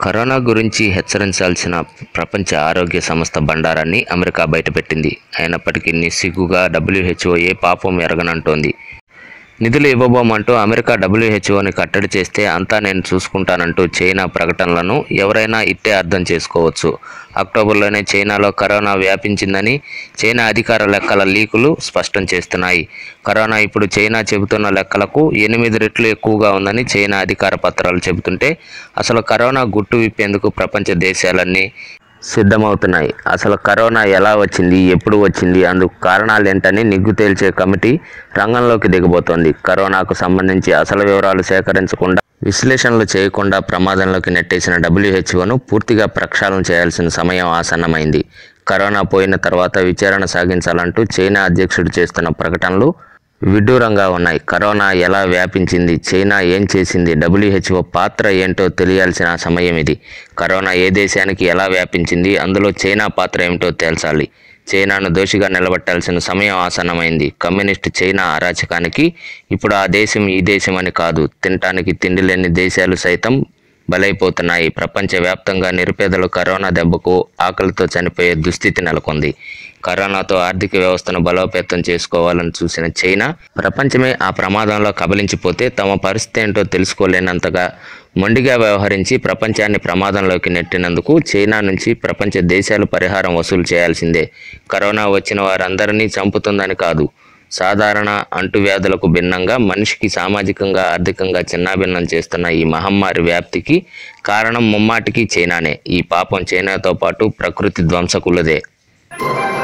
corona గురించి హెచ్చరించాల్సిన ప్రపంచ ఆరోగ్య సంస్థ బండారాన్ని అమెరికా బయటపెట్టింది అయినప్పటికీ నిస్సిగ్గుగా డబ్ల్యూహెచ్ఓ ఏ పాపం ఎరగనంటోంది నిధులు ఇవ్వబోమంటూ అమెరికా డబ్ల్యూహెచ్ఓని కట్టడి చేస్తే అంతా నేను చూసుకుంటానంటూ చైనా ప్రకటనలను ఎవరైనా ఇట్టే అర్థం చేసుకోవచ్చు అక్టోబర్లోనే చైనాలో కరోనా వ్యాపించిందని చైనా అధికార లెక్కల లీకులు స్పష్టం చేస్తున్నాయి కరోనా ఇప్పుడు చైనా చెబుతున్న లెక్కలకు ఎనిమిది రెట్లు ఎక్కువగా ఉందని చైనా అధికార పత్రాలు చెబుతుంటే అసలు కరోనా గుట్టు విప్పేందుకు ప్రపంచ దేశాలన్నీ సిద్ధమవుతున్నాయి అసలు కరోనా ఎలా వచ్చింది ఎప్పుడు వచ్చింది అందుకు కారణాలు ఏంటని నిగ్గు తేల్చే కమిటీ రంగంలోకి దిగబోతోంది కరోనాకు సంబంధించి అసలు వివరాలు సేకరించకుండా విశ్లేషణలు చేయకుండా ప్రమాదంలోకి నెట్టేసిన డబ్ల్యూహెచ్ఓను పూర్తిగా ప్రక్షాళన చేయాల్సిన సమయం ఆసన్నమైంది కరోనా పోయిన తర్వాత విచారణ సాగించాలంటూ చైనా అధ్యక్షుడు చేస్తున్న ప్రకటనలు విడ్డూరంగా ఉన్నాయి కరోనా ఎలా వ్యాపించింది చైనా ఏం చేసింది డబ్ల్యూహెచ్ఓ పాత్ర ఏంటో తెలియాల్సిన సమయం ఇది కరోనా ఏ దేశానికి ఎలా వ్యాపించింది అందులో చైనా పాత్ర ఏమిటో తేల్చాలి చైనాను దోషిగా నిలబెట్టాల్సిన సమయం ఆసన్నమైంది కమ్యూనిస్ట్ చైనా అరాచకానికి ఇప్పుడు ఆ దేశం ఈ దేశం అని కాదు తినటానికి తిండి లేని దేశాలు సైతం బలైపోతున్నాయి ప్రపంచవ్యాప్తంగా నిరుపేదలు కరోనా దెబ్బకు ఆకలితో చనిపోయే దుస్థితి నెలకొంది కరోనాతో ఆర్థిక వ్యవస్థను బలోపేతం చేసుకోవాలని చూసిన చైనా ప్రపంచమే ఆ ప్రమాదంలో కబలించిపోతే తమ పరిస్థితి ఏంటో తెలుసుకోలేనంతగా మొండిగా వ్యవహరించి ప్రపంచాన్ని ప్రమాదంలోకి నెట్టినందుకు చైనా నుంచి ప్రపంచ దేశాలు పరిహారం వసూలు చేయాల్సిందే కరోనా వచ్చిన వారందరినీ చంపుతుందని కాదు సాధారణ అంటువ్యాధులకు భిన్నంగా మనిషికి సామాజికంగా ఆర్థికంగా చిన్నాభిన్నం చేస్తున్న ఈ మహమ్మారి వ్యాప్తికి కారణం ముమ్మాటికి చైనానే ఈ పాపం చైనాతో పాటు ప్రకృతి ధ్వంసకులదే